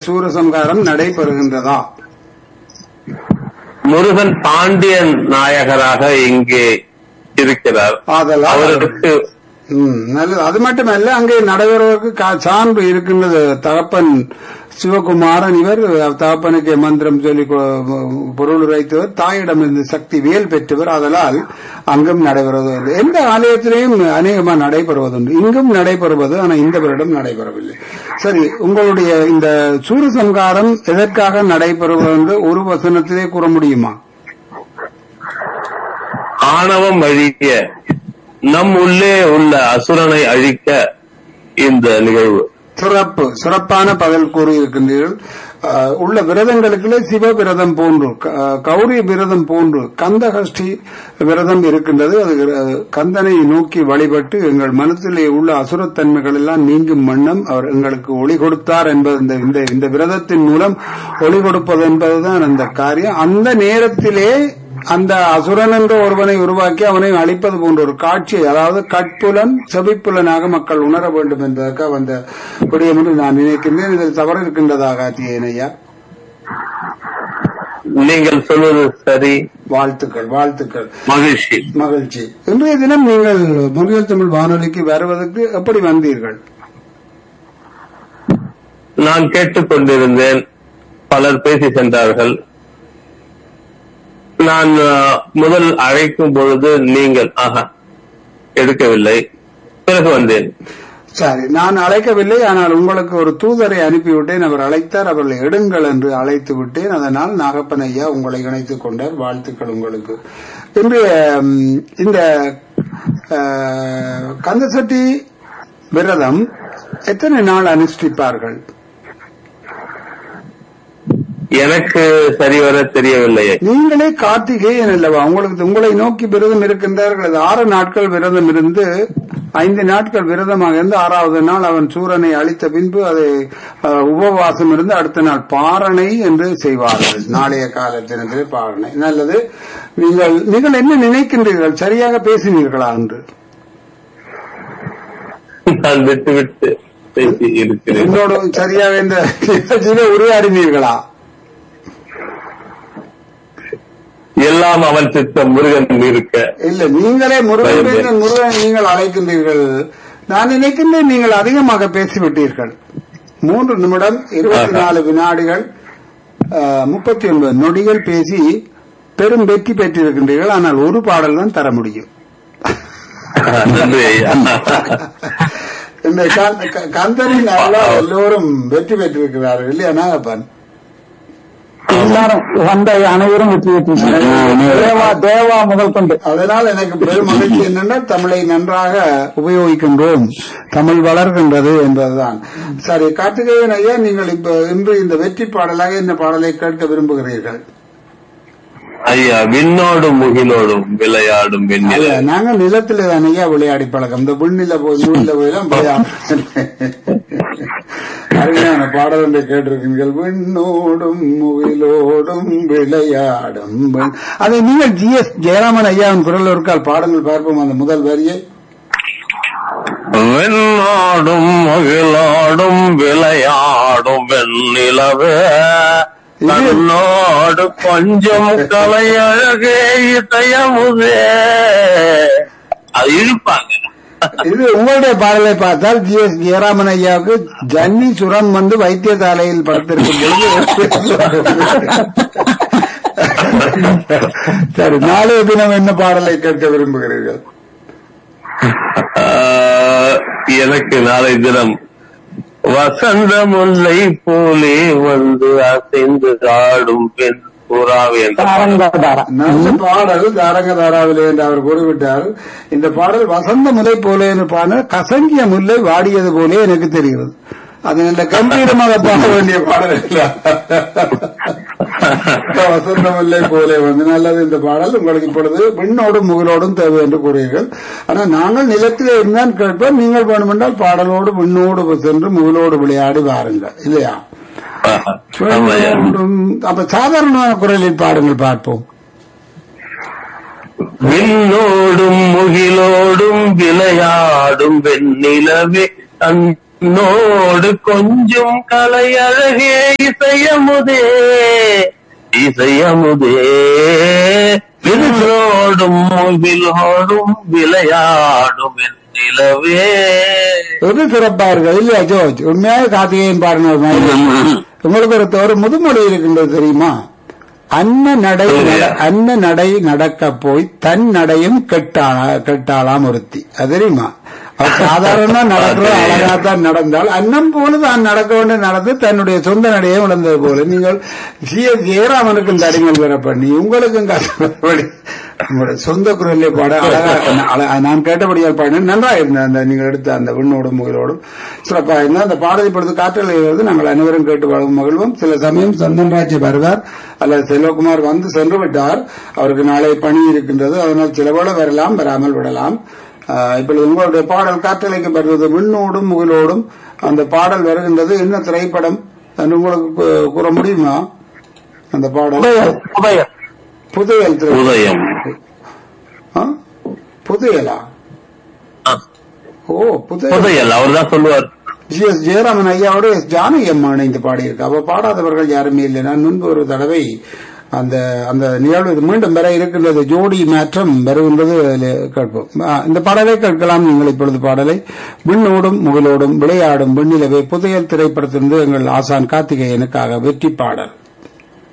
சூரசம்காரம் நடைபெறுகின்றதா முருகன் பாண்டியன் நாயகராக இங்கே இருக்கிறார் ஆதலால் அவருக்கு ம், நல்லது அது மட்டுமல்ல அங்கே நடைபெறுவதற்கு கா- சான்று இருக்கின்றது தகப்பன் சிவகுமாரன் இவர் தகப்பனுக்கு மந்திரம் சொல்லி கொ- பொருள் உரைத்தவர் தாயிடம் இருந்து சக்தி வேல் பெற்றவர் அதனால் அங்கும் நடைபெறுவது எந்த ஆலயத்திலேயும் அநேகமா நடைபெறுவதுண்டு இங்கும் நடைபெறுவது ஆனால் இந்த வருடம் நடைபெறவில்லை சரி உங்களுடைய இந்த சூரசம்காரம் எதற்காக நடைபெறுவது என்று ஒரு வசனத்திலே கூற முடியுமா ஆணவம் அழிக்க நம் உள்ளே உள்ள அசுரனை அழிக்க இந்த நிகழ்வு சிறப்பு சிறப்பான பதில் கூறியிருக்கின்றீர்கள் அஹ், உள்ள விரதங்களுக்குள்ளே சிவ விரதம் போன்று க- அஹ், கௌரி விரதம் போன்று கந்தகஷ்டி விரதம் இருக்கின்றது அது அஹ், கந்தனை நோக்கி வழிபட்டு எங்கள் மனத்திலே உள்ள அசுரத்தன்மைகள் எல்லாம் நீங்கும் வண்ணம் அவர் எங்களுக்கு ஒளி கொடுத்தார் என்பது இந்த- இந்த இந்த விரதத்தின் மூலம் ஒளி கொடுப்பது என்பதுதான் அந்த காரியம் அந்த நேரத்திலே அந்த அசுரன் என்ற ஒருவனை உருவாக்கி அவனை அழிப்பது போன்ற ஒரு காட்சி அதாவது கட்புலன் செவிப்புலனாக மக்கள் உணர வேண்டும் என்பதற்காக வந்த விடயம் என்று நான் நினைக்கின்றேன் இதில் தவறு இருக்கின்றதா கார்த்திகேயன் ஐயா நீங்கள் சொல்வது சரி வாழ்த்துக்கள் வாழ்த்துக்கள் மகிழ்ச்சி மகிழ்ச்சி இன்றைய தினம் நீங்கள் முருகல் தமிழ் வானொலிக்கு வருவதற்கு எப்படி வந்தீர்கள் நான் கேட்டுக்கொண்டிருந்தேன் பலர் பேசி சென்றார்கள் நான் அஹ், முதல் அழைக்கும் பொழுது நீங்கள் ஆஹா எடுக்கவில்லை பிறகு வந்தேன் சரி நான் அழைக்கவில்லை ஆனால் உங்களுக்கு ஒரு தூதரை அனுப்பிவிட்டேன் அவர் அழைத்தார் அவர்களை எடுங்கள் என்று அழைத்து விட்டேன் அதனால் நாகப்பன் ஐயா உங்களை இணைத்துக் கொண்டார் வாழ்த்துக்கள் உங்களுக்கு இன்றைய ம், இந்த அஹ், கந்தசட்டி விரதம் எத்தனை நாள் அனுஷ்டிப்பார்கள் எனக்கு சரிவர தெரியவில்லையே நீங்களே கார்த்திகேயன் அல்லவா உங்களுக்கு உங்களை நோக்கி விரதம் இருக்கின்றார்கள் அது ஆறு நாட்கள் விரதம் இருந்து ஐந்து நாட்கள் விரதமாக இருந்து ஆறாவது நாள் அவன் சூரனை அழித்த பின்பு அது அஹ், உபவாசம் இருந்து அடுத்த நாள் பாரணை என்று செய்வார்கள் நாளைய காலத்தினத்திலே பாரணை நல்லது நீங்கள் நீங்கள் என்ன நினைக்கின்றீர்கள் சரியாக பேசினீர்களா என்று நான் விட்டு விட்டு பேசி இருக்கிறேன் என்னோட சரியாக இந்த நிகழ்ச்சியில உரையாடினீர்களா எல்லாம் அவன் சித்தம் முருகன் இருக்க இல்ல நீங்களே முருகன் பேசும் முருகன் நீங்கள் அழைக்கின்றீர்கள் நான் நினைக்கின்றேன் நீங்கள் அதிகமாக பேசிவிட்டீர்கள் மூன்று நிமிடம் இருபத்தி நாலு வினாடிகள் முப்பத்தி ஒன்பது நொடிகள் பேசி பெரும் வெற்றி பெற்றிருக்கின்றீர்கள் ஆனால் ஒரு பாடல் தான் தர முடியும் நன்றி ஐயா இந்த கந்த- க- கந்தனின் அருளால் எல்லோரும் வெற்றி பெற்றிருக்கிறார்கள் இல்லையா நாகப்பன் எல்லாரும் வந்த அனைவரும் வெற்றி பெற்று தேவா தேவா முதல் கொண்டு அதனால் எனக்கு பெரும் மகிழ்ச்சி என்னென்னா தமிழை நன்றாக உபயோகிக்கின்றோம் தமிழ் வளர்கின்றது என்பதுதான் சரி கார்த்திகேயன் ஐயா நீங்கள் இப்ப இன்று இந்த வெற்றி பாடலாக இந்த பாடலை கேட்க விரும்புகிறீர்கள் ஐயா விண்ணோடும் முகிலோடும் விளையாடும் அல்ல, வெண்ணில நாங்கள் நிலத்திலே தான் ஐயா விளையாடி பழக்கம் இந்த விண்ணில போய் நூல்ல போயெல்லாம் விளையாடு அருமையான பாடல் ஒன்றை கேட்டிருக்கீர்கள் விண்ணோடும் முகிலோடும் விளையாடும் வெண்- அதை நீங்கள் ஜி எஸ் ஜெயராமன் ஐயாவின் குரல் ஒருக்கால் பாடங்கள் பார்ப்போம் அந்த முதல் வரியை வெண்ணாடும் மகிழாடும் விளையாடும் வெண்ணிலவே கண்ணோடு கொஞ்சம் கலையழகே இதயமுதே அது இழுப்பாங்க இது உங்களுடைய பாடலை பார்த்தால் ஜி எஸ் ஜெயராமன் ஐயாவுக்கு ஜன்னி சுரம் வந்து வைத்தியசாலையில் படுத்திருக்கும் பொழுது சரி நாளைய தினம் என்ன பாடலை கேட்க விரும்புகிறீர்கள் ஆஹ், எனக்கு நாளை தினம் வசந்த முல்லை போலே வந்து அசைந்து ஆடும் பெண் புறாவே என்ற பாடல். தாரங்காதாரா நல்ல பாடல் தாரங்க தாராவிலே என்று அவர் கூறிவிட்டார் இந்த பாடல் வசந்த முல்லை போலே என்று பாடல் கசங்கிய முல்லை வாடியது போலே எனக்கு தெரிகிறது அது நல்ல கம்பீரமாக பாட வேண்டிய பாடல் இல்ல வசந்த முல்லை போலே வந்து நல்லது இந்த பாடல் உங்களுக்கு இப்பொழுது விண்ணோடும் முகிலோடும் தேவை என்று கூறுவீர்கள் ஆனா நாங்கள் நிலத்திலே இருந்தால் கேட்போம் நீங்கள் வேண்டுமென்றால் பாடலோடு விண்ணோடு சென்று முகிலோடு விளையாடி வாருங்கள் இல்லையா ஆமாய்யா. விண்ணோடும் அப்ப சாதாரணமான குரலில் பாடுங்கள் பார்ப்போம் விண்ணோடும் முகிலோடும் விளையாடும் வெண்ணிலவே தன் நோடு கொஞ்சம் கலையழகே இசையமுதே இசையமுதே விண்ணோடும் விலோடும் விளையாடும் என் நிலவே ஒரு சிறப்பா இருக்கு இல்லையா ஜோர்ஜ் உண்மையாக கார்த்திகேயன் பாடின ஒரு மாதிரி உங்களுக்கு ஒரு ஒரு முதுமொழி இருக்கின்றது தெரியுமா அன்ன நடை நட- அன்ன நடை நடக்க போய் தன் நடையும் கெட்டாளா கெட்டாளாம் ஒருத்தி அது தெரியுமா அவர் சாதாரண நடக்கிற அழகாத்தான் நடந்தால் அன்னம் போல தான் நடக்க வேண்டும் நடந்து தன்னுடைய சொந்த நடையை உணர்ந்தது போல நீங்கள் சி எஸ் ஜெயராமனுக்கும் இந்த அடிமல் பெற பண்ணி உங்களுக்கும் கஷ்டப்படி உங்களுடைய சொந்த குரலிலே பாட அழகா அழ- நான் கேட்டபடியால் பாடினேன் நன்றா இருந்தேன் அந்த நீங்கள் எடுத்த அந்த விண்ணோடும் முகிலோடும் சிறப்பாக இருந்தால் அந்த பாடலை பொறுத்து காற்றல் எழுதுவது நாங்கள் அனைவரும் கேட்டு வழங்கும் மகிழ்வோம் சில சமயம் சந்தன்ராஜ் வருவார் அல்லது செல்வகுமார் வந்து சென்று விட்டார் அவருக்கு நாளை பணி இருக்கின்றது அதனால் சில வேளை வரலாம் வராமல் விடலாம் ஆஹ் இப்பொழுது உங்களுடைய பாடல் காற்றலைக்கு வருவது விண்ணோடும் முகிலோடும் அந்த பாடல் வருகின்றது என்ன திரைப்படம் என்று உங்களுக்கு கூ- கூற முடியுமா அந்த பாடல் உதயம் உதயம் புதையல் திரைப்படம் உதயம் ஆ? புதையலா ஆ, ஓ புதையல் புதையல் அவர் தான் சொல்லுவார் ஜி எஸ் ஜெயராமன் ஐயாவோட எஸ் ஜானகி அம்மா இணைந்து பாடியிருக்கு அவ பாடாதவர்கள் யாருமே இல்லை நான் முன்பு ஒரு தடவை அந்த அந்த நிகழ்வு இது மீண்டும் வர இருக்கின்றது ஜோடி மாற்றம் வருகின்றது அதில் கேட்போம் ஆ, இந்த பாடலை கேட்கலாம் நீங்கள் இப்பொழுது பாடலை விண்ணோடும் முகிலோடும் விளையாடும் விண்ணிலவே புதையல் திரைப்படத்திலிருந்து எங்கள் ஆசான் கார்த்திகேயனுக்காக வெற்றி பாடல்